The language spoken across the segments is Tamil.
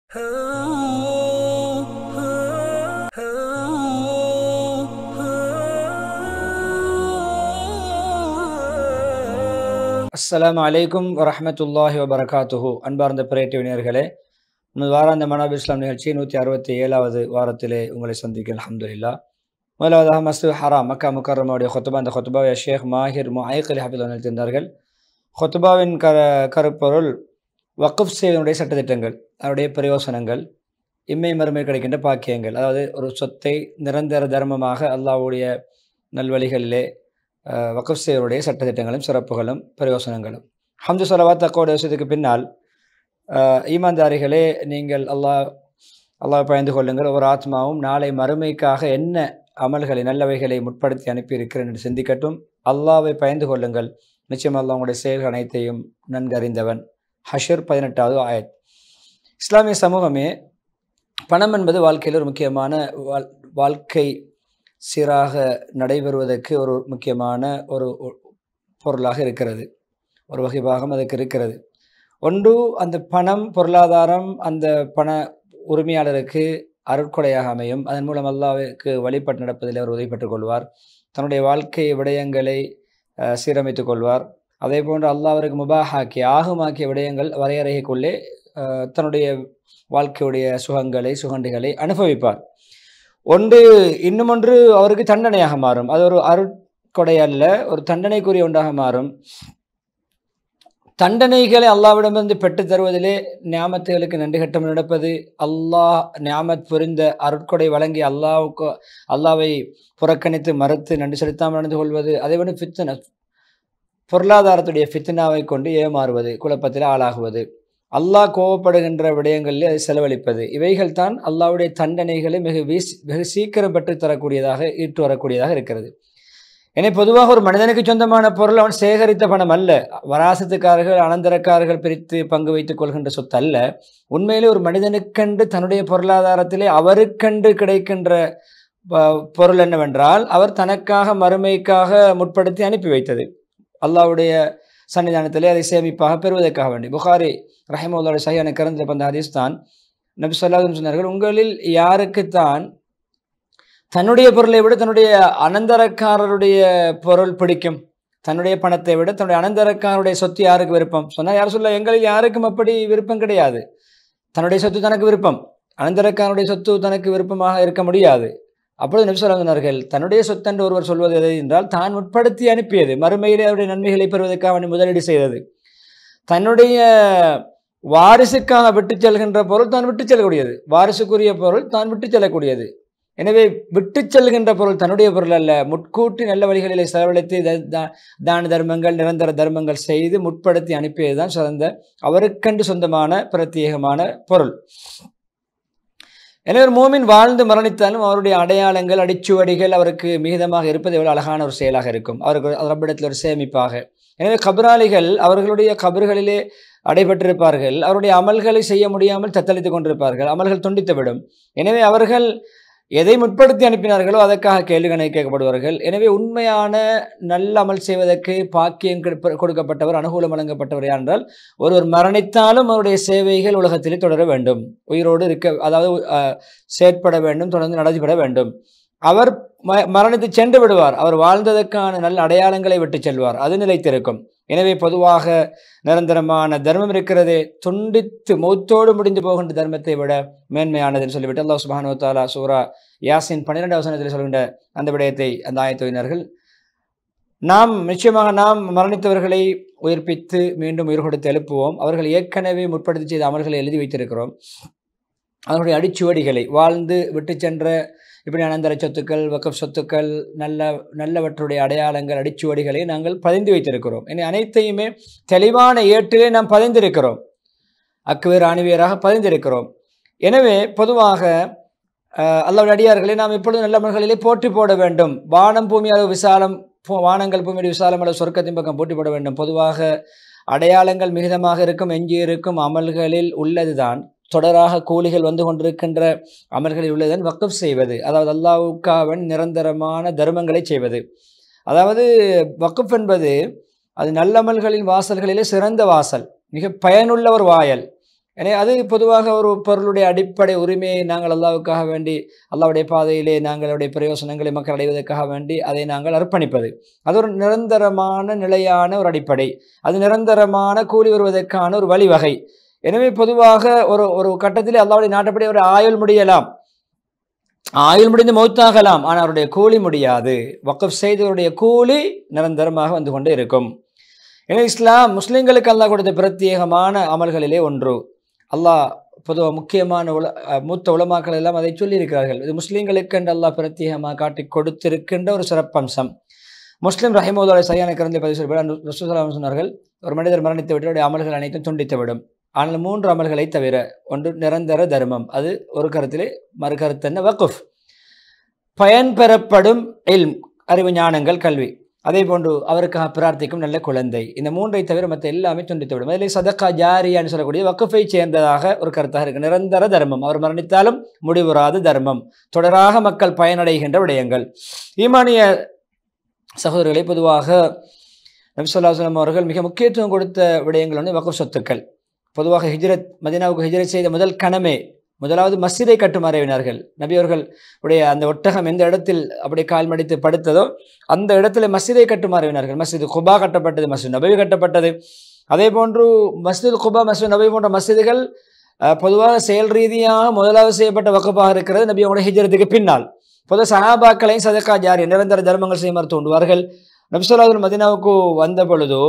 அஸ்ஸலாமு அலைக்கும் வரஹ்மத்துல்லாஹி வபரகாத்துஹு அன்பார்ந்த பிரேட்டிவினியர்களே நமது வாராந்த மனாப் இஸ்லாம் நிகழ்ச்சி நூற்றி அறுபத்தி ஏழாவது வாரத்திலே உங்களை சந்திக்க அல்ஹம்துலில்லாஹ் முதலாவதாக மஸ்து ஹராம் மக்கா முக்கரமாவுடைய ஹொத்துபா அந்த ஹொத்துபாவை ஷேக் மாஹிர் முஹைக் அலி ஹபில் நிறுத்திருந்தார்கள் ஹொத்துபாவின் கர கருப்பொருள் வக்குஃப் செய்வதனுடைய சட்டத்திட்டங்கள் அதனுடைய பிரயோசனங்கள் இம்மை மறுமை கிடைக்கின்ற பாக்கியங்கள் அதாவது ஒரு சொத்தை நிரந்தர தர்மமாக அல்லாஹ்வுடைய நல்வழிகளிலே அஹ், வக்ஃப் செய்வருடைய சட்டத்திட்டங்களும் சிறப்புகளும் பிரயோசனங்களும் ஹம்து சொலவாத் தக்கோட விஷயத்துக்கு பின்னால் அஹ், ஈமான்தாரிகளே நீங்கள் அல்லாஹ் அல்லாஹ் பயந்து கொள்ளுங்கள் ஒரு ஆத்மாவும் நாளை மறுமைக்காக என்ன அமல்களை நல்லவைகளை முற்படுத்தி அனுப்பி இருக்கிறேன் என்று சிந்திக்கட்டும் அல்லாஹ்வை பயந்து கொள்ளுங்கள் நிச்சயம் அல்லாஹ் உங்களுடைய செயல்கள் அனைத்தையும் நன்கு அறிந்தவன் ஹஷர் பதினெட்டாவது ஆயத் இஸ்லாமிய சமூகமே பணம் என்பது வாழ்க்கையில் ஒரு முக்கியமான வாழ் வாழ்க்கை சீராக நடைபெறுவதற்கு ஒரு முக்கியமான ஒரு ஒ- பொருளாக இருக்கிறது ஒரு வகை பாகம் அதுக்கு இருக்கிறது ஒன்று அந்த பணம் பொருளாதாரம் அந்த பண உரிமையாளருக்கு அருட்கொடையாக அமையும் அதன் மூலம் அல்லாஹ்வுக்கு வழிபட்டு நடப்பதில் அவர் உதவி பெற்றுக் கொள்வார் தன்னுடைய வாழ்க்கை விடயங்களை அஹ், சீரமைத்துக் கொள்வார் அதே போன்று அல்லாஹ் அவருக்கு முபாஹாக்கி ஆகுமாக்கிய விடயங்கள் வரையறைக்குள்ளே அஹ், தன்னுடைய வாழ்க்கையுடைய சுகங்களை சுகண்டிகளை அனுபவிப்பார் ஒன்று இன்னும் ஒன்று அவருக்கு தண்டனையாக மாறும் அது ஒரு அருட்கொடை அல்ல ஒரு தண்டனைக்குரிய ஒன்றாக மாறும் தண்டனைகளை அல்லாவிடமிருந்து பெற்றுத் தருவதிலே ஞாமத்துகளுக்கு நன்றி கட்டம் நடப்பது அல்லாஹ் ஞாமத் புரிந்த அருட்கொடை வழங்கி அல்லாவுக்கு அல்லாவை புறக்கணித்து மறுத்து நன்றி செலுத்தாமல் நடந்து கொள்வது அதை விட ஃபித்ன பொருளாதாரத்துடைய ஃபித்னாவை கொண்டு ஏமாறுவது குழப்பத்தில் ஆளாகுவது அல்லாஹ் கோவப்படுகின்ற விடயங்களில் அதை செலவழிப்பது இவைகள் தான் அல்லாஹ்வுடைய தண்டனைகளை மிக வீசி வெகு சீக்கிரம் பெற்றுத் தரக்கூடியதாக ஈட்டு வரக்கூடியதாக இருக்கிறது எனவே பொதுவாக ஒரு மனிதனுக்கு சொந்தமான பொருள் அவன் சேகரித்த பணம் அல்ல வராசத்துக்காரர்கள் அனந்தரக்காரர்கள் பிரித்து பங்கு வைத்துக் கொள்கின்ற சொத்து அல்ல உண்மையிலே ஒரு மனிதனுக்கென்று தன்னுடைய பொருளாதாரத்திலே அவருக்கென்று கிடைக்கின்ற ப- பொருள் என்னவென்றால் அவர் தனக்காக மறுமைக்காக முற்படுத்தி அனுப்பி வைத்தது அல்லாஹ்வுடைய சன்னிதானத்திலே அதை சேமிப்பாக பெறுவதற்காக வேண்டி புகாரி ரஹிமுல்லாவுடைய சஹியான கரந்தில் பந்த ஹதீஸ் தான் நபி சொல்லாதுன்னு சொன்னார்கள் உங்களில் யாருக்குத்தான் தன்னுடைய பொருளை விட தன்னுடைய அனந்தரக்காரருடைய பொருள் பிடிக்கும் தன்னுடைய பணத்தை விட தன்னுடைய அனந்தரக்காரருடைய சொத்து யாருக்கு விருப்பம் சொன்னால் யார் சொல்ல எங்களில் யாருக்கும் அப்படி விருப்பம் கிடையாது தன்னுடைய சொத்து தனக்கு விருப்பம் அனந்தரக்காரனுடைய சொத்து தனக்கு விருப்பமாக இருக்க முடியாது அப்பொழுது நபிசல்லாம் சொன்னார்கள் தன்னுடைய சொத்தென்று ஒருவர் சொல்வது எது என்றால் தான் உட்படுத்தி அனுப்பியது மறுமையிலே அவருடைய நன்மைகளை பெறுவதற்காக அவனை முதலீடு செய்தது தன்னுடைய வாரிசுக்காக விட்டுச் செல்கின்ற பொருள் தான் விட்டுச் செல்லக்கூடியது வாரிசுக்குரிய பொருள் தான் விட்டுச் செல்லக்கூடியது எனவே விட்டுச் செல்கின்ற பொருள் தன்னுடைய பொருள் அல்ல முட்கூட்டி நல்ல வழிகளிலே செலவழித்து த- தா- தான தர்மங்கள் நிரந்தர தர்மங்கள் செய்து முற்படுத்தி அனுப்பியதுதான் சிறந்த அவருக்கென்று சொந்தமான பிரத்யேகமான பொருள் எனவே ஒரு மோமின் வாழ்ந்து மரணித்தாலும் அவருடைய அடையாளங்கள் அடிச்சுவடிகள் அவருக்கு மிகுதமாக இருப்பது எவ்வளவு அழகான ஒரு செயலாக இருக்கும் அவருக்கு ரப்பிடத்தில் ஒரு சேமிப்பாக எனவே கபராளிகள் அவர்களுடைய கபர்களிலே அடைபட்டிருப்பார்கள் அவருடைய அமல்களை செய்ய முடியாமல் தத்தளித்துக் கொண்டிருப்பார்கள் அமல்கள் துண்டித்துவிடும் எனவே அவர்கள் எதை முற்படுத்தி அனுப்பினார்களோ அதற்காக கேள்வி கணக்கு கேட்கப்படுவார்கள் எனவே உண்மையான நல்ல அமல் செய்வதற்கு பாக்கியம் கிடைப்ப- கொடுக்கப்பட்டவர் அனுகூலம் வழங்கப்பட்டவர் யார் என்றால் ஒருவர் மரணித்தாலும் அவருடைய சேவைகள் உலகத்திலே தொடர வேண்டும் உயிரோடு இருக்க அதாவது அஹ், செயற்பட வேண்டும் தொடர்ந்து நடைபெற வேண்டும் அவர் ம- மரணித்து சென்று விடுவார் அவர் வாழ்ந்ததற்கான நல்ல அடையாளங்களை விட்டு செல்வார் அது நிலைத்திருக்கும் எனவே பொதுவாக நிரந்தரமான தர்மம் இருக்கிறதே துண்டித்து மௌத்தோடு முடிந்து போகின்ற தர்மத்தை விட மேன்மையானதுன்னு சொல்லிவிட்டு அல்லாஹ் சுப்ஹானஹு வ தஆலா சூரா யாசின் பன்னிரெண்டு வசனத்தில் சொல்கின்ற அந்த விடயத்தை அந்த ஆயத்துவினர்கள் நாம் நிச்சயமாக நாம் மரணித்தவர்களை உயிர்ப்பித்து மீண்டும் உயிர் கொடுத்து எழுப்புவோம் அவர்கள் ஏற்கனவே முற்படுத்தி செய்த அமல்களை எழுதி வைத்திருக்கிறோம் அவருடைய அடிச்சுவடிகளை வாழ்ந்து விட்டு சென்ற இப்படி அனந்தர சொத்துக்கள் வக்கப் சொத்துக்கள் நல்ல நல்லவற்றுடைய அடையாளங்கள் அடிச்சுவடிகளை நாங்கள் பதிந்து வைத்திருக்கிறோம் இனி அனைத்தையுமே தெளிவான ஏட்டிலே நாம் பதிந்திருக்கிறோம் அக்குவேர் அணிவேராக பதிந்திருக்கிறோம் எனவே பொதுவாக அஹ், அல்லாஹ்வுடைய அடியார்களை நாம் எப்பொழுதும் நல்ல அமல்களிலே போற்றி போட வேண்டும் வானம் பூமி அளவு விசாலம் பூ- வானங்கள் பூமியுடைய விசாலம் அளவு சொர்க்கத்தின் பக்கம் போட்டி போட வேண்டும் பொதுவாக அடையாளங்கள் மிகுதமாக இருக்கும் எஞ்சி இருக்கும் அமல்களில் உள்ளதுதான் தொடராக கூலிகள் வந்து கொண்டிருக்கின்ற அமல்களில் உள்ளதுதான் வக்கப் செய்வது அதாவது அல்லாஹ்வுக்காவன் நிரந்தரமான தர்மங்களை செய்வது அதாவது வக்கப் என்பது அது நல்லமல்களின் வாசல்களிலே சிறந்த வாசல் மிக பயனுள்ள ஒரு வாயல் எனவே அது பொதுவாக ஒரு பொருளுடைய அடிப்படை உரிமையை நாங்கள் அல்லாவுக்காக வேண்டி அல்லாவுடைய பாதையிலே நாங்களுடைய பிரயோசனங்களை மக்கள் அடைவதற்காக வேண்டி அதை நாங்கள் அர்ப்பணிப்பது அது ஒரு நிரந்தரமான நிலையான ஒரு அடிப்படை அது நிரந்தரமான கூலி வருவதற்கான ஒரு வழிவகை எனவே பொதுவாக ஒரு ஒரு கட்டத்தில் அல்லாவுடைய நாட்டப்படி ஒரு ஆயுள் முடியலாம் ஆயுள் முடிந்து மௌத்தாகலாம் ஆனால் அவருடைய கூலி முடியாது வக்கஃப் செய்தவருடைய கூலி நிரந்தரமாக வந்து கொண்டே இருக்கும் எனவே இஸ்லாம் முஸ்லிம்களுக்கு அல்லாஹ் கொடுத்த பிரத்யேகமான அமல்களிலே ஒன்று அல்லாஹ் பொதுவாக முக்கியமான உல அஹ் மூத்த உலமாக்கள் எல்லாம் அதை சொல்லியிருக்கிறார்கள் இது முஸ்லீம்களுக்கு என்று அல்லாஹ் பிரத்யேகமாக காட்டி கொடுத்திருக்கின்ற ஒரு சிறப்பம்சம் முஸ்லிம் ரஹிமோதோட சரியான கருந்தை பதிவு செய்யப்பட ரசூசலாம் சொன்னார்கள் ஒரு மனிதர் மரணித்து விட்டு அவருடைய அமல்கள் அனைத்தும் துண்டித்துவிடும் ஆனால் மூன்று அமல்களை தவிர ஒன்று நிரந்தர தர்மம் அது ஒரு கருத்திலே மறு கருத்து என்ன வக்குஃப் பயன் பெறப்படும் இல்ம் அறிவு ஞானங்கள் கல்வி அதே போன்று அவருக்காக பிரார்த்திக்கும் நல்ல குழந்தை இந்த மூன்றை தவிர மற்ற எல்லாமே துண்டித்துவிடும் அதில் சதக்கா ஜாரியான்னு சொல்லக்கூடிய வக்குஃபை சேர்ந்ததாக ஒரு கருத்தாக இருக்கு நிரந்தர தர்மம் அவர் மரணித்தாலும் முடிவுறாத தர்மம் தொடராக மக்கள் பயனடைகின்ற விடயங்கள் ஈமானிய சகோதரர்களை பொதுவாக நபிசுல்லாஸ்லாம் அவர்கள் மிக முக்கியத்துவம் கொடுத்த விடயங்கள் வந்து வக்குஃப் சொத்துக்கள் பொதுவாக ஹிஜ்ரத் மதினாவுக்கு ஹிஜ்ரத் செய்த முதல் கணமே முதலாவது மஸ்ஜிதை கட்டுமாறிவினார்கள் நபி அவர்கள் உடைய அந்த ஒட்டகம் எந்த இடத்தில் அப்படி கால் மடித்து படுத்ததோ அந்த இடத்துல மஸ்ஜிதை கட்டுமாறிவினார்கள் மஸ்ஜித் குபா கட்டப்பட்டது மஸ்ஜித் நபி கட்டப்பட்டது அதே போன்று மஸ்ஜித் குபா மஸ்ஜித் நபி போன்ற மஸ்ஜிதுகள் அஹ், பொதுவாக செயல் ரீதியாக முதலாவது செய்யப்பட்ட வகுப்பாக இருக்கிறது நபி அவங்களுடைய ஹிஜ்ரத்துக்கு பின்னால் பொது சஹாபாக்களையும் சதக்கா ஜாரி நிரந்தர தர்மங்கள் செய்யுமாறு தூண்டுவார்கள் நபிசுல்லாஹுல் மதினாவுக்கு வந்த பொழுதோ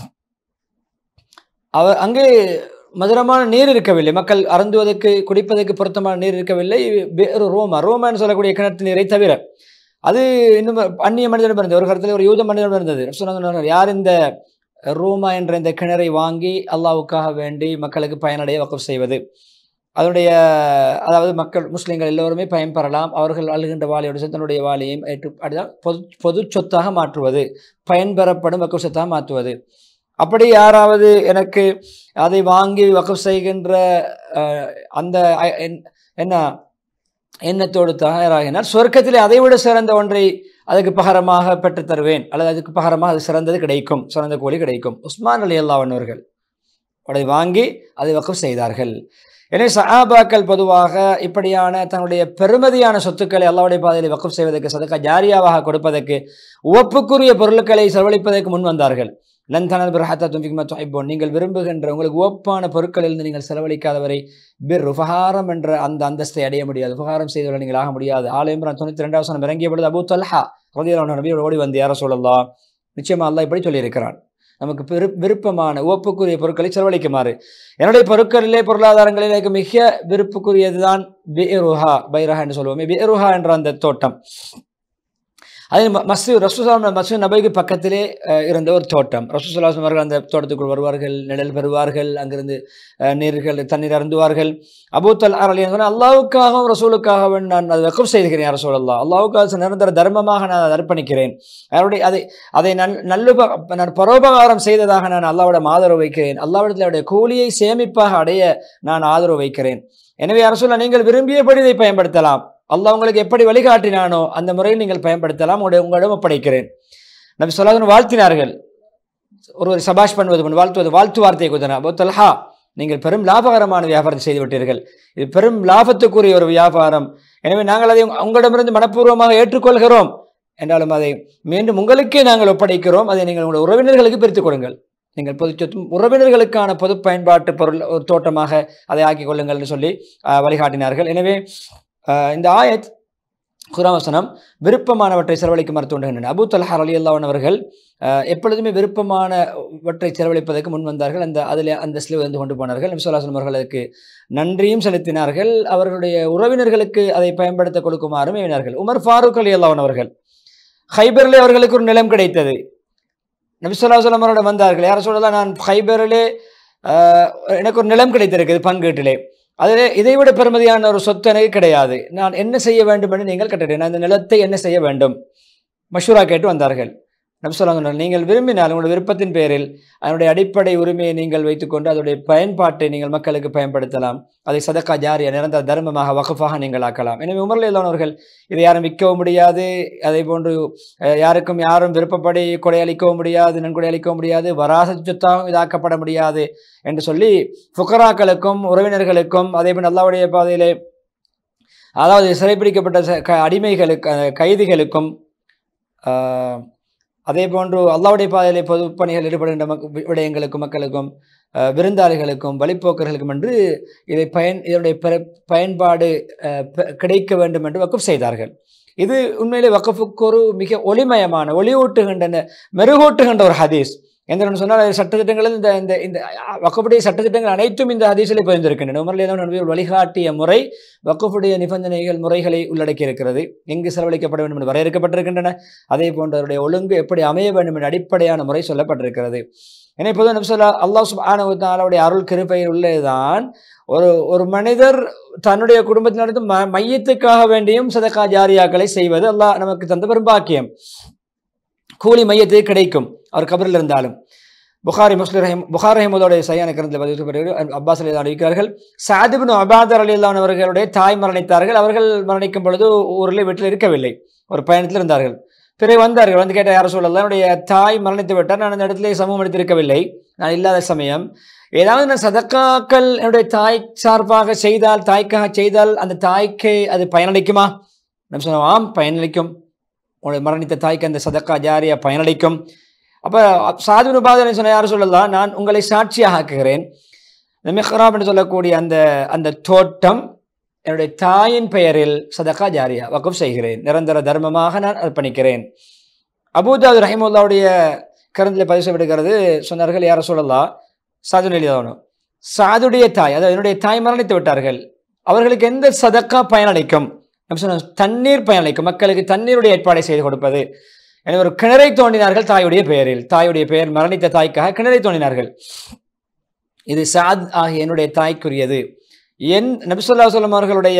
அவர் அங்கே மதுரமான நீர் இருக்கவில்லை மக்கள் அருந்துவதற்கு குடிப்பதற்கு பொருத்தமான நீர் இருக்கவில்லை வேறு ரோமா ரோமான்னு சொல்லக்கூடிய கிணற்று நீரை தவிர அது இன்னும் அந்நிய மனிதனிடம் இருந்தது ஒரு கருத்தில் ஒரு யூத மனிதனிடம் இருந்தது சொன்னாங்க யார் இந்த ரோமா என்ற இந்த கிணறை வாங்கி அல்லாவுக்காக வேண்டி மக்களுக்கு பயனடைய வக்கப் செய்வது அதனுடைய அதாவது மக்கள் முஸ்லீம்கள் எல்லோருமே பயன்பெறலாம் அவர்கள் அழுகின்ற வாளியோடு சேர்த்து தன்னுடைய வாளியையும் ஏற்று அதுதான் பொது பொது சொத்தாக மாற்றுவது பயன்பெறப்படும் வக்கப் சொத்தாக மாற்றுவது அப்படி யாராவது எனக்கு அதை வாங்கி வக்கப் செய்கின்ற அஹ், அந்த அ- என்- என்ன எண்ணத்தோடு தயாராகினார் சொர்க்கத்திலே அதை விட சிறந்த ஒன்றை அதுக்கு பகரமாக பெற்றுத் தருவேன் அல்லது அதுக்கு பகரமாக அது சிறந்தது கிடைக்கும் சிறந்த கூலி கிடைக்கும் உஸ்மான் அலி அல்லாவன்னவர்கள் அதை வாங்கி அதை வக்கப் செய்தார்கள் எனவே சஹாபாக்கள் பொதுவாக இப்படியான தன்னுடைய பெருமதியான சொத்துக்களை அல்லாவுடைய பாதையில் வக்கப் செய்வதற்கு சதக்கா ஜாரியாவாக கொடுப்பதற்கு உவப்புக்குரிய பொருட்களை செலவழிப்பதற்கு முன் வந்தார்கள் லந்தனல் பிரஹத்தா தும்பிக்குமா தொய்போன் நீங்கள் விரும்புகின்ற உங்களுக்கு உவப்பான பொருட்களிலிருந்து நீங்கள் செலவழிக்காதவரை பிர் உபகாரம் என்ற அந்த அந்தஸ்தை அடைய முடியாது உபகாரம் செய்தவர்கள் நீங்கள் ஆக முடியாது ஆலயம் இம்ரான் தொண்ணூற்றி ரெண்டாவது சனம் இறங்கிய பொழுது அபூ தல்ஹா ரதியல்லாஹு நபியோடு ஓடி வந்து யார சொல்லலாம் நிச்சயமா அல்லாஹ் இப்படி சொல்லியிருக்கிறான் நமக்கு விரு விருப்பமான உவப்புக்குரிய பொருட்களை செலவழிக்குமாறு என்னுடைய பொருட்களிலே பொருளாதாரங்களில் எனக்கு மிக விருப்புக்குரியதுதான் பிருஹா பைரஹா என்று சொல்லுவோமே பிருஹா என்ற அந்த தோட்டம் அது மஸ்ஜித் ரசூசலாம் மஸ்ஜித் நபைக்கு பக்கத்திலே அஹ், இருந்த ஒரு தோட்டம் ரசூசலாம் அவர்கள் அந்த தோட்டத்துக்குள் வருவார்கள் நிழல் பெறுவார்கள் அங்கிருந்து அஹ், நீர்கள் தண்ணீர் அருந்துவார்கள் அபூத்தல் அலி அல்லாவுக்காகவும் ரசூலுக்காகவும் நான் அதை வெக்கம் செய்கிறேன் ரசூல் அல்லா அல்லாவுக்காக நிரந்தர தர்மமாக நான் அதை அர்ப்பணிக்கிறேன் அவருடைய அதை அதை நல் நல்லுப நான் பரோபகாரம் செய்ததாக நான் அல்லாவிடம் ஆதரவு வைக்கிறேன் அல்லாவிடத்தில் அவருடைய கூலியை சேமிப்பாக அடைய நான் ஆதரவு வைக்கிறேன் எனவே அரசுல நீங்கள் விரும்பியபடி இதை பயன்படுத்தலாம் அல்லாஹ் உங்களுக்கு எப்படி வழிகாட்டினானோ அந்த முறையில் நீங்கள் பயன்படுத்தலாம் உங்களுடைய உங்களிடம் ஒப்படைக்கிறேன் நபி சொல்லாதன் வாழ்த்தினார்கள் ஒருவர் சபாஷ் பண்ணுவது முன் வாழ்த்துவது வாழ்த்து வார்த்தையை குதனா தல்ஹா நீங்கள் பெரும் லாபகரமான வியாபாரம் செய்து விட்டீர்கள் இது பெரும் லாபத்துக்குரிய ஒரு வியாபாரம் எனவே நாங்கள் அதை உங்களிடமிருந்து மனப்பூர்வமாக ஏற்றுக்கொள்கிறோம் என்றாலும் அதை மீண்டும் உங்களுக்கே நாங்கள் ஒப்படைக்கிறோம் அதை நீங்கள் உங்களுடைய உறவினர்களுக்கு பிரித்துக் கொடுங்கள் நீங்கள் பொது சொத்து உறவினர்களுக்கான பொது பயன்பாட்டு பொருள் ஒரு தோட்டமாக அதை ஆக்கிக் கொள்ளுங்கள் என்று சொல்லி ஆஹ், வழிகாட்டினார்கள் எனவே ஆஹ், இந்த ஆயத் குராவசனம் விருப்பமானவற்றை செலவழிக்குமாறு தூண்டுகின்றன அபு தல்ஹார் அலி அல்லாவன் அவர்கள் ஆஹ், எப்பொழுதுமே விருப்பமானவற்றை செலவழிப்பதற்கு முன் வந்தார்கள் அந்த அதில் அந்த சிலை வந்து கொண்டு போனார்கள் நபிசுல்லாசன் அவர்கள் அதுக்கு நன்றியும் செலுத்தினார்கள் அவர்களுடைய உறவினர்களுக்கு அதை பயன்படுத்த கொடுக்குமாறும் ஏவினார்கள் உமர் ஃபாரூக் அலி அல்லாவன் அவர்கள் ஹைபரிலே அவர்களுக்கு ஒரு நிலம் கிடைத்தது நபிசுல்லாசலம் அவரோட வந்தார்கள் யார சொல்லலாம் நான் ஹைபரிலே ஆஹ், எனக்கு ஒரு நிலம் கிடைத்திருக்குது பங்கீட்டிலே அதில் இதைவிட பெருமதியான ஒரு சொத்து எனக்கு கிடையாது நான் என்ன செய்ய வேண்டும் என்று நீங்கள் கட்டுறேன் நான் இந்த நிலத்தை என்ன செய்ய வேண்டும் மஷூரா கேட்டு வந்தார்கள் நம்சலாங்க நீங்கள் விரும்பினால் உங்களுடைய விருப்பத்தின் பேரில் அதனுடைய அடிப்படை உரிமையை நீங்கள் வைத்துக்கொண்டு அதனுடைய பயன்பாட்டை நீங்கள் மக்களுக்கு பயன்படுத்தலாம் அதை சதக்கா ஜாரியா நிரந்தர தர்மமாக வகுப்பாக நீங்கள் ஆக்கலாம் எனவே உமர்லானவர்கள் இதை யாரும் விற்கவும் முடியாது அதே போன்று அஹ், யாருக்கும் யாரும் விருப்பப்படி கொடை அளிக்கவும் முடியாது நன்கொடை அளிக்கவும் முடியாது வராச சொத்தாகவும் இதாக்கப்பட முடியாது என்று சொல்லி ஃபுகராக்களுக்கும் உறவினர்களுக்கும் அதே போன்று அல்லாவுடைய பாதையிலே அதாவது சிறைப்பிடிக்கப்பட்ட ச- க- அடிமைகளுக்கு அஹ், கைதிகளுக்கும் ஆஹ், அதே போன்று அல்லாவுடைய பாதையிலே பொது பணிகள் ஈடுபடுகின்ற மக் விடயங்களுக்கும் மக்களுக்கும் அஹ், விருந்தாளிகளுக்கும் வழிப்போக்கர்களுக்கும் என்று இதை பயன் இதனுடைய பிற- பயன்பாடு அஹ், பெ- கிடைக்க வேண்டும் என்று வக்குப் செய்தார்கள் இது உண்மையிலே வக்கஃபுக்கு ஒரு மிக ஒளிமயமான ஒளியூட்டுகின்ற மெருகூட்டுகின்ற ஒரு ஹதீஸ் எந்தன்னு சொன்னால் அது சட்டத்திட்டங்களில் இந்த இந்த இந்த வக்கப்புடைய சட்டத்திட்டங்கள் அனைத்தும் இந்த ஹதீஸில் பதிந்திருக்கின்றன உமர்லேதான் நடுவில் வழிகாட்டிய முறை வக்குஃபுடைய நிபந்தனைகள் முறைகளை உள்ளடக்கி இருக்கிறது எங்கு செலவழிக்கப்பட வேண்டும் என்று வரையறுக்கப்பட்டிருக்கின்றன அதே போன்று அதனுடைய ஒழுங்கு எப்படி அமைய வேண்டும் என்ற அடிப்படையான முறை சொல்லப்பட்டிருக்கிறது எனவே பொதுவாக நம்சல்லா அல்லாஹ் சுபானுடைய அருள் கிருப்பையில் உள்ளதுதான் ஒரு ஒரு மனிதர் தன்னுடைய குடும்பத்தினருக்கு ம மையத்துக்காக வேண்டியும் சதக்கா ஜாரியாக்களை செய்வது அல்லாஹ் நமக்கு தந்த பெரும் பாக்கியம் கூலி மையத்துக்கு கிடைக்கும் அவர் கபரில் இருந்தாலும் புகாரி முஸ்லிம் ரஹிம் புகார் ரஹிமுடைய சையான கிரந்தத்தில் பதிவு அப்பாஸ் அலி அறிவிக்கிறார்கள் சாதிபின் அபாதர் அலி அவர்களுடைய தாய் மரணித்தார்கள் அவர்கள் மரணிக்கும் பொழுது ஊரில் வீட்டில் இருக்கவில்லை ஒரு பயணத்தில் இருந்தார்கள் பிறகு வந்தார்கள் வந்து கேட்ட யார சொல்லலாம் என்னுடைய தாய் மரணித்து விட்டார் நான் அந்த இடத்துல சமூகம் அளித்திருக்கவில்லை நான் இல்லாத சமயம் ஏதாவது நான் சதக்காக்கள் என்னுடைய தாய் சார்பாக செய்தால் தாய்க்காக செய்தால் அந்த தாய்க்கு அது பயனளிக்குமா நம்ம சொன்னோம் ஆம் பயனளிக்கும் உங்களுடைய மரணித்த தாய்க்கு அந்த சதக்கா ஜாரியா பயனளிக்கும் அப்போ சாதுவின் உபாதனை சொன்ன யார் சொல்லலாம் நான் உங்களை சாட்சியாக ஆக்குகிறேன் இந்த மிஹ்ராப் என்று சொல்லக்கூடிய அந்த அந்த தோட்டம் என்னுடைய தாயின் பெயரில் சதக்கா ஜாரியா வக்கம் செய்கிறேன் நிரந்தர தர்மமாக நான் அர்ப்பணிக்கிறேன் அபூதாது ரஹிமுல்லாவுடைய கருந்தில் பதிவு செய்யப்படுகிறது சொன்னார்கள் யார சொல்லலாம் சாது எழுதணும் சாதுடைய தாய் அதாவது என்னுடைய தாய் மரணித்து விட்டார்கள் அவர்களுக்கு எந்த சதக்கா பயனளிக்கும் நம்ம சொன்ன தண்ணீர் பயனளிக்கும் மக்களுக்கு தண்ணீருடைய ஏற்பாடை செய்து கொடுப்பது எனவே ஒரு கிணறை தோண்டினார்கள் தாயுடைய பெயரில் தாயுடைய பெயர் மரணித்த தாய்க்காக கிணறை தோண்டினார்கள் இது சாத் ஆகிய என்னுடைய தாய்க்குரியது என் நபிசுல்லா சொல்லம் அவர்களுடைய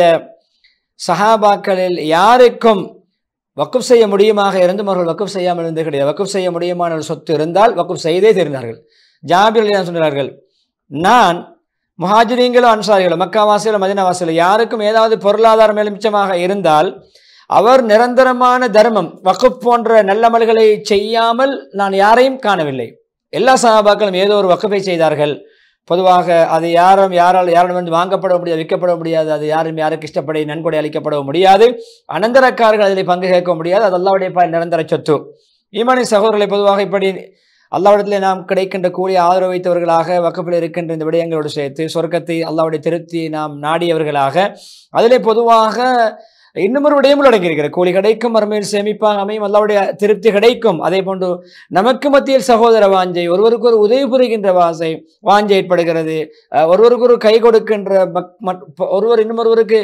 சஹாபாக்களில் யாருக்கும் வக்குப் செய்ய முடியுமாக இருந்தும் அவர்கள் வக்குப் செய்யாமல் இருந்து கிடையாது வக்குப் செய்ய முடியுமான ஒரு சொத்து இருந்தால் வக்குப் செய்தே தெரிந்தார்கள் ஜாபிர் சொன்னார்கள் நான் முஹாஜிரீங்களோ அன்சாரிகளோ மக்காவாசிகளோ மதினாவாசிகளோ யாருக்கும் ஏதாவது பொருளாதாரம் மிச்சமாக இருந்தால் அவர் நிரந்தரமான தர்மம் வக்குப் போன்ற நல்லமல்களை செய்யாமல் நான் யாரையும் காணவில்லை எல்லா சகாபாக்களும் ஏதோ ஒரு வக்குப்பை செய்தார்கள் பொதுவாக அது யாரும் யாரால் யாரும் வந்து வாங்கப்பட முடியாது விற்கப்பட முடியாது அது யாரும் யாருக்கு இஷ்டப்படி நன்கொடை அளிக்கப்பட முடியாது அனந்தரக்காரர்கள் அதில் பங்கு கேட்க முடியாது அது அல்லாவுடைய ப நிரந்தர சொத்து ஈமானி சகோதரர்களை பொதுவாக இப்படி அல்லாவிடத்தில் நாம் கிடைக்கின்ற கூலி ஆதரவு வைத்தவர்களாக வக்கப்பில் இருக்கின்ற இந்த விடயங்களோடு சேர்த்து சொர்க்கத்தை அல்லாவுடைய திருப்தியை நாம் நாடியவர்களாக அதிலே பொதுவாக இன்னும் ஒரு விடயம் அடங்கியிருக்கிற கூலி கிடைக்கும் மறுமையில் சேமிப்பாக அமையும் அல்லாவுடைய திருப்தி கிடைக்கும் அதே போன்று நமக்கு மத்தியில் சகோதர வாஞ்சை ஒருவருக்கு ஒரு உதவி புரிகின்ற வாசை வாஞ்சை ஏற்படுகிறது ஒருவருக்கு ஒரு கை கொடுக்கின்ற ஒருவர் இன்னும் ஒருவருக்கு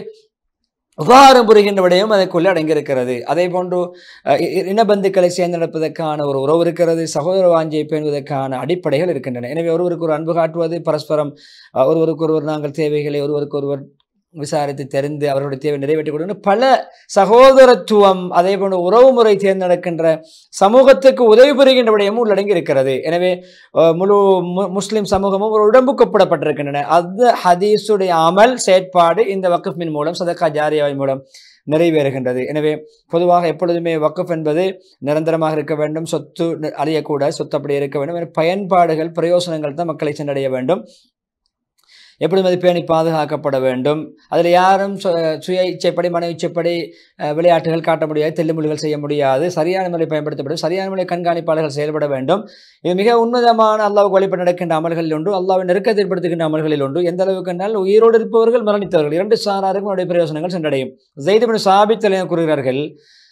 உபகாரம் புரிகின்ற விடயம் அதற்குள்ளே அடங்கியிருக்கிறது அதே போன்று இனபந்துக்களை சேர்ந்து நடப்பதற்கான ஒரு உறவு இருக்கிறது சகோதர வாஞ்சியை பேணுவதற்கான அடிப்படைகள் இருக்கின்றன எனவே ஒருவருக்கு ஒரு அன்பு காட்டுவது பரஸ்பரம் ஒருவருக்கு ஒருவர் நாங்கள் தேவைகளை ஒருவருக்கு ஒருவர் விசாரித்து தெரிந்து அவர்களுடைய தேவை நிறைவேற்றி கொடுக்கின்ற பல சகோதரத்துவம் அதே போன்ற உறவு முறை தேர்ந்தெடுக்கின்ற சமூகத்துக்கு உதவி புரிகின்ற விடயமும் உள்ளடங்கி இருக்கிறது எனவே முழு முஸ்லிம் சமூகமும் ஒரு உடம்புக்கு ஒப்பிடப்பட்டிருக்கின்றன அது ஹதீஸுடைய அமல் செயற்பாடு இந்த வக்குஃபின் மூலம் சதக்கா ஜாரியாவின் மூலம் நிறைவேறுகின்றது எனவே பொதுவாக எப்பொழுதுமே வக்குஃப் என்பது நிரந்தரமாக இருக்க வேண்டும் சொத்து அழியக்கூடாது சொத்து அப்படி இருக்க வேண்டும் பயன்பாடுகள் பிரயோசனங்கள் தான் மக்களை சென்றடைய வேண்டும் எப்பொழுதும் அது பேணி பாதுகாக்கப்பட வேண்டும் அதில் யாரும் சுய இச்சைப்படி மன இச்சைப்படி விளையாட்டுகள் காட்ட முடியாது தெல்லுமொழிகள் செய்ய முடியாது சரியான முறை பயன்படுத்தப்படும் சரியான முறை கண்காணிப்பாளர்கள் செயல்பட வேண்டும் இது மிக உன்னதமான அல்லாவுக்கு வழிபட்டு நடக்கின்ற அமல்களில் ஒன்று அல்லாவை நெருக்கத்தை ஏற்படுத்துகின்ற அமல்களில் ஒன்று எந்த அளவுக்கு என்றால் உயிரோடு இருப்பவர்கள் மரணித்தவர்கள் இரண்டு சாராருக்கும் அவருடைய பிரயோசனங்கள் சென்றடையும் ஜெய்துபின் சாபித்தலை கூறுகிறார்கள்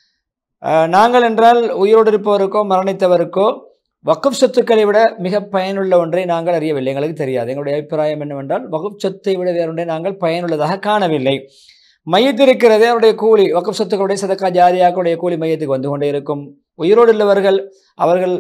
நாங்கள் என்றால் உயிரோடு இருப்பவருக்கோ மரணித்தவருக்கோ வகுப் சொத்துக்களை விட மிக பயனுள்ள ஒன்றை நாங்கள் அறியவில்லை எங்களுக்கு தெரியாது எங்களுடைய அபிப்பிராயம் என்னவென்றால் வகுப் சொத்தை விட வேறொன்றை நாங்கள் பயனுள்ளதாக காணவில்லை மையத்திருக்கிறதே அவருடைய கூலி வகுப் சொத்துக்களுடைய சதக்கா ஜாரியாக்களுடைய கூலி மையத்துக்கு வந்து கொண்டே இருக்கும் உயிரோடு உள்ளவர்கள் அவர்கள்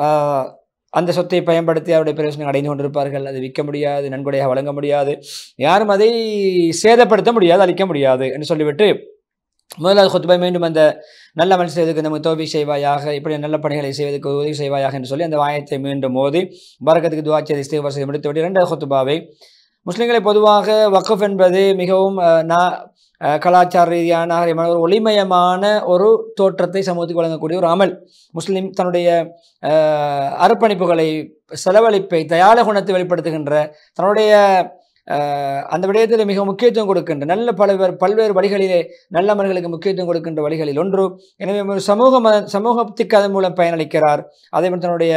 அந்த சொத்தை பயன்படுத்தி அவருடைய பிரயோசனம் அடைந்து கொண்டிருப்பார்கள் அது விற்க முடியாது நன்கொடையாக வழங்க முடியாது யாரும் அதை சேதப்படுத்த முடியாது அளிக்க முடியாது என்று சொல்லிவிட்டு முதலாவது ஹுத்பை மீண்டும் அந்த நல்ல அமல் செய்வதற்கு நமக்கு தோல்வி செய்வாயாக இப்படி நல்ல பணிகளை செய்வதற்கு உதவி செய்வாயாக என்று சொல்லி அந்த வாயத்தை மீண்டும் மோதி பரக்கத்துக்கு துவா செய்து இஸ்திஃபார் செய்து முடித்துவிட்டு இரண்டாவது ஹுத்பாவை முஸ்லிம்களை பொதுவாக வக்ஃப் என்பது மிகவும் அஹ், நா அஹ், கலாச்சார ரீதியான நாகரிகமான ஒரு ஒளிமயமான ஒரு தோற்றத்தை சமூகத்துக்கு வழங்கக்கூடிய ஒரு அமல் முஸ்லிம் தன்னுடைய அஹ், அர்ப்பணிப்புகளை செலவழிப்பை தயால குணத்தை வெளிப்படுத்துகின்ற தன்னுடைய அஹ், அந்த விடயத்தில் மிக முக்கியத்துவம் கொடுக்கின்ற நல்ல பல்வேறு பல்வேறு வழிகளிலே நல்ல அமல்களுக்கு முக்கியத்துவம் கொடுக்கின்ற வழிகளில் ஒன்று எனவே ஒரு சமூக ம- சமூகத்துக்கு அதன் மூலம் பயனளிக்கிறார் அதே போல் தன்னுடைய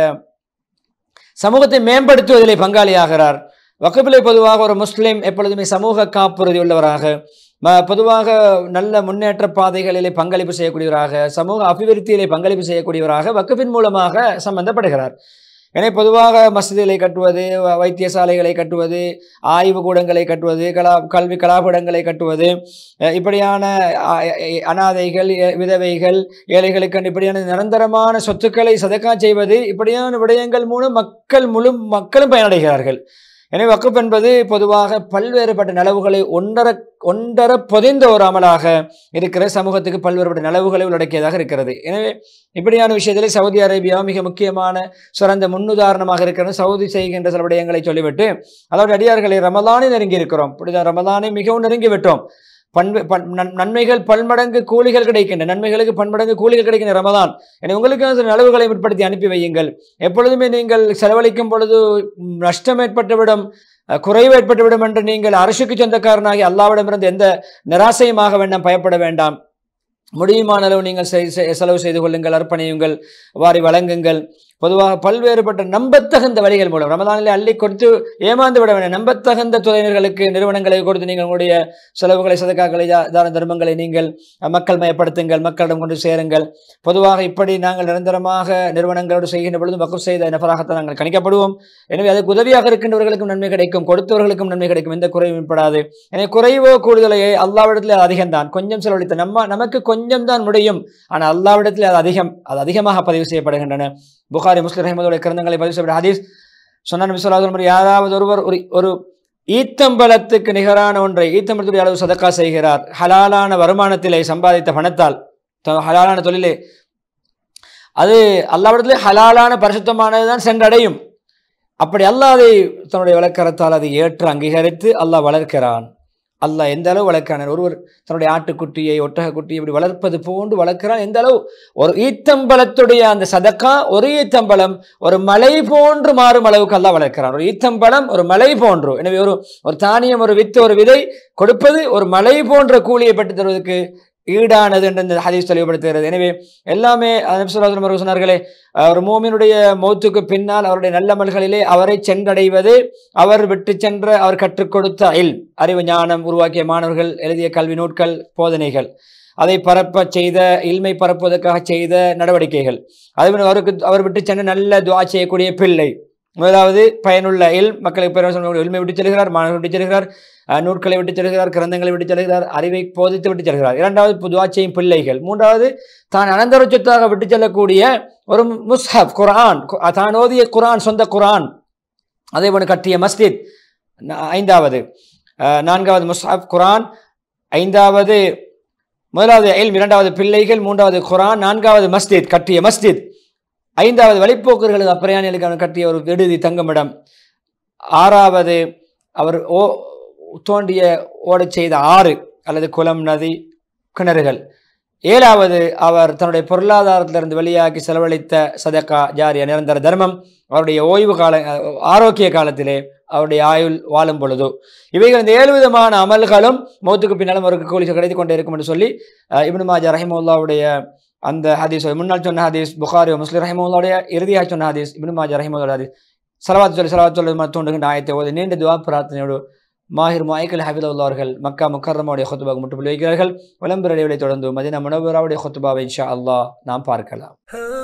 சமூகத்தை மேம்படுத்துவதிலே பங்காளியாகிறார் வக்கபிலை பொதுவாக ஒரு முஸ்லிம் எப்பொழுதுமே சமூக காப்புறுதி உள்ளவராக ம- பொதுவாக நல்ல முன்னேற்ற பாதைகளிலே பங்களிப்பு செய்யக்கூடியவராக சமூக அபிவிருத்தியிலே பங்களிப்பு செய்யக்கூடியவராக வக்கபின் மூலமாக சம்பந்தப்படுகிறார் எனவே பொதுவாக மசதிகளை கட்டுவது வ- வைத்தியசாலைகளை கட்டுவது ஆய்வு கூடங்களை கட்டுவது கலா கல்வி கலாபீடங்களை கட்டுவது அஹ் இப்படியான அ- அ- அனாதைகள் எ- விதவைகள் ஏழைகளுக்கு இப்படியான நிரந்தரமான சொத்துக்களை சதக்கா செய்வது இப்படியான விடயங்கள் மூலம் மக்கள் முழு மக்களும் பயனடைகிறார்கள் எனவே வக்குப் என்பது பொதுவாக பல்வேறுபட்ட நலவுகளை ஒன்றர ஒன்றர பொதிந்த ஒரு அமலாக இருக்கிற சமூகத்துக்கு பல்வேறுபட்ட நலவுகளை உள்ளடக்கியதாக இருக்கிறது எனவே இப்படியான விஷயத்தில் சவுதி அரேபியா மிக முக்கியமான சிறந்த முன்னுதாரணமாக இருக்கிறது சவுதி செய்கின்ற சில விடயங்களை சொல்லிவிட்டு அதாவது அடியார்களை ரமலானை நெருங்கி இருக்கிறோம் இப்படிதான் ரமலானை மிகவும் நெருங்கி விட்டோம் பண்பு பண் நன்- நன்மைகள் பன்மடங்கு கூலிகள் கிடைக்கின்றன நன்மைகளுக்கு பன்மடங்கு கூலிகள் கிடைக்கின்ற ரமதான் எனவே உங்களுக்கு சில நலவுகளை முற்படுத்தி அனுப்பி வையுங்கள் எப்பொழுதுமே நீங்கள் செலவழிக்கும் பொழுது ம், நஷ்டம் ஏற்பட்டுவிடும் அஹ், குறைவு ஏற்பட்டுவிடும் என்று நீங்கள் அரசுக்கு சொந்தக்காரனாகி அல்லாவிடமிருந்து எந்த நிராசையுமாக வேண்டாம் பயப்பட வேண்டாம் முடியுமான அளவு நீங்கள் செய்- செய்- செலவு செய்து கொள்ளுங்கள் அர்ப்பணியுங்கள் வாரி வழங்குங்கள் பொதுவாக பல்வேறுபட்ட நம்பத்தகுந்த வழிகள் மூலம் ரமதானிலே அள்ளி கொடுத்து ஏமாந்து விட வேண்டாம் நம்பத்தகுந்த துறையினர்களுக்கு நிறுவனங்களை கொடுத்து நீங்கள் உங்களுடைய செலவுகளை சதக்காக்களை தா- தான தர்மங்களை நீங்கள் அஹ், மக்கள் மயப்படுத்துங்கள் மக்களிடம் கொண்டு சேருங்கள் பொதுவாக இப்படி நாங்கள் நிரந்தரமாக நிறுவனங்களோடு செய்கின்ற பொழுது வக்குப் செய்த நபராகத்தான் நாங்கள் கணிக்கப்படுவோம் எனவே அதுக்கு உதவியாக இருக்கின்றவர்களுக்கும் நன்மை கிடைக்கும் கொடுத்தவர்களுக்கும் நன்மை கிடைக்கும் எந்த குறைவும் ஏற்படாது எனவே குறைவோ கூடுதலையோ அல்லாவிடத்தில் அது அதிகம்தான் கொஞ்சம் செலவழித்த நம்ம நமக்கு கொஞ்சம் தான் முடியும் ஆனால் அல்லாவிடத்தில் அது அதிகம் அது அதிகமாக பதிவு செய்யப்படுகின்றன புகாரி முஸ்லிம் ரஹமதுடைய கிரந்தங்களை பதிவு செய்யப்பட்ட ஹதீஸ் சொன்ன விஸ்வலாதன் யாராவது ஒருவர் ஒரு ஒரு ஈத்தம்பலத்துக்கு நிகரான ஒன்றை ஈத்தம்பலத்துடைய அளவு சதக்கா செய்கிறார் ஹலாலான வருமானத்திலே சம்பாதித்த பணத்தால் த- ஹலாலான தொழிலே அது அல்லாவிடத்திலே ஹலாலான பரிசுத்தமானது தான் சென்றடையும் அப்படி அல்லாஹ் அதை தன்னுடைய வழக்கரத்தால் அதை ஏற்று அங்கீகரித்து அல்லாஹ் வளர்க்கிறான் அல்லாஹ் எந்த அளவு வளர்க்கிறான் ஒருவர் தன்னுடைய ஆட்டுக்குட்டியை ஒட்டகக்குட்டியை இப்படி வளர்ப்பது போன்று வளர்க்கிறான் எந்த அளவு ஒரு ஈத்தம்பலத்துடைய அந்த சதக்கா ஒரு ஈத்தம்பலம் ஒரு மலை போன்று மாறும் அளவுக்கு அல்லாஹ் வளர்க்கிறான் ஒரு ஈத்தம்பலம் ஒரு மலை போன்று எனவே ஒரு ஒரு தானியம் ஒரு வித்து ஒரு விதை கொடுப்பது ஒரு மலை போன்ற கூலியை பெற்று தருவதற்கு ஈடானது என்று இந்த ஹதீஸ் தெளிவுபடுத்துகிறது எனவே எல்லாமே அனுசலாசனம் அவர்கள் சொன்னார்களே அஹ், ஒரு மோமினுடைய மௌத்துக்கு பின்னால் அவருடைய நல்லமல்களிலே அவரை சென்றடைவது அவர் விட்டு சென்ற அவர் கற்றுக் கொடுத்த இல் அறிவு ஞானம் உருவாக்கிய மாணவர்கள் எழுதிய கல்வி நூட்கள் போதனைகள் அதை பரப்ப செய்த இல்மை பரப்புவதற்காக செய்த நடவடிக்கைகள் அதேபோல் அவருக்கு அவர் விட்டு சென்ற நல்ல துவா செய்யக்கூடிய பிள்ளை முதலாவது பயனுள்ள இல் மக்களுக்கு பெருமை உரிமை விட்டு செல்கிறார் மாணவர்கள் விட்டு செல்கிறார் அஹ், நூட்களை விட்டு செல்கிறார் கிரந்தங்களை விட்டு செல்கிறார் அறிவை போதித்து விட்டு செல்கிறார் இரண்டாவது புதுவா செய்யும் பிள்ளைகள் மூன்றாவது தான் அனந்தர சொத்தாக விட்டு செல்லக்கூடிய ஒரு முஸ்ஹப் குர்ஆன் கு- தான் ஓதிய குர்ஆன் சொந்த குர்ஆன் அதே போன்று கட்டிய மஸ்ஜித் நா- ஐந்தாவது அஹ், நான்காவது முஸ்ஹப் குர்ஆன் ஐந்தாவது முதலாவது இல்ம் இரண்டாவது பிள்ளைகள் மூன்றாவது குர்ஆன் நான்காவது மஸ்ஜித் கட்டிய மஸ்ஜித் ஐந்தாவது வழிப்போக்கர்களுக்கு அப்பிரயாணிகளுக்கு அவர் கட்டிய ஒரு விடுதி தங்குமிடம் ஆறாவது அவர் ஓ தோண்டிய ஓடச் செய்த ஆறு அல்லது குளம் நதி கிணறுகள் ஏழாவது அவர் தன்னுடைய பொருளாதாரத்திலிருந்து வெளியாக்கி செலவழித்த சதக்கா ஜாரியா நிரந்தர தர்மம் அவருடைய ஓய்வு கால அஹ், ஆரோக்கிய காலத்திலே அவருடைய ஆயுள் வாழும் பொழுதோ இவைகள் இந்த ஏழு விதமான அமல்களும் மௌத்துக்கு பின்னாலும் அவருக்கு கூலி கிடைத்து கொண்டே இருக்கும் என்று சொல்லி அஹ், இப்னு மாஜா ரஹிமுல்லாவுடைய அந்த ஹதீஸ் முன்னாள் சொன்ன ஹதீஸ் புகாரி முஸ்லிம் ரஹிமுல்லாவுடைய இறுதியாக சொன்ன ஹதீஸ் இப்னு மாஜா ரஹிமுல்லா ஹதீஸ் சலவாத் சொல்லி சலவாத் சொல்லி தோன்றுகின்ற ஆயத்தை ஓதி நீண்ட துவா பிரார்த்தனையோடு மாஹிர் மாய்க்கல் ஹபிதுல்லா அவர்கள் மக்கா முக்கரமாவுடைய ஹொத்துபாக முட்டுப்புள்ளி வைக்கிறார்கள் விளம்பர இடைவெளி தொடர்ந்து மதினா முனவராவுடைய ஹொத்துபாவை இன்ஷா அல்லாஹ் நாம் பார்க்கலாம்